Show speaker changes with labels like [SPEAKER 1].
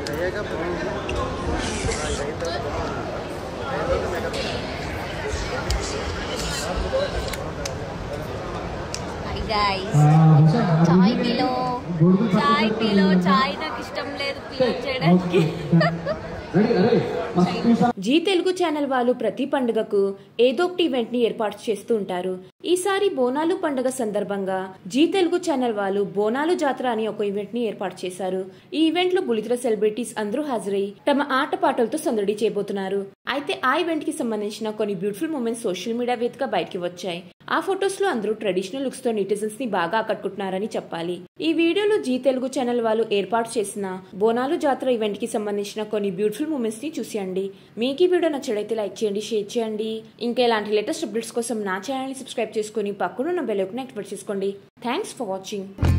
[SPEAKER 1] hi guys చాయ్ పీలో చాయ్ పీలో చాయ్ నాకు ఇష్టం లేదు పీలో చేయడానికి
[SPEAKER 2] జీ తెలుగు ఛానల్ వాళ్ళు ప్రతి పండుగకు ఏదో ఒకటి ఈవెంట్ ని ఏర్పాటు చేస్తూ ఉంటారు ఈసారి బోనాలు పండుగ సందర్భంగా జీ తెలుగు ఛానల్ వాళ్ళు బోనాలు జాతర అని ఒక ఈవెంట్ ని ఏర్పాటు చేశారు ఈ ఈవెంట్ లో బులితెర సెలబ్రిటీస్ అందరూ హాజరై తమ ఆటపాటలతో సందడి చేయబోతున్నారు అయితే ఆ ఈవెంట్ కి సంబంధించిన కొన్ని బ్యూటిఫుల్ మూమెంట్స్ సోషల్ మీడియా వేదికగా బయటికి వచ్చాయి ఆ ఫొటోస్ లో అందరూ ట్రెడిషనల్ లుక్స్ తో నెటిజన్స్ ని బాగా ఆకట్టుకుంటున్నారని చెప్పాలి ఈ వీడియోలో జీ తెలుగు ఛానల్ వాళ్ళు ఏర్పాటు చేసిన బోనాలు జాతర ఈవెంట్ కి సంబంధించిన కొన్ని బ్యూటిఫుల్ మూమెంట్స్ ని చూసేయండి మీకు ఈ వీడియో నచ్చడైతే లైక్ చేయండి షేర్ చేయండి ఇంకా ఇలాంటి లేటెస్ట్ అప్డేట్స్ కోసం నా ఛానల్ ని సబ్స్క్రైబ్ చేసుకుని పక్కనున్న బెల్ ఐకాన్ యాక్టివేట్ చేసుకోండి థ్యాంక్స్ ఫర్ వాచింగ్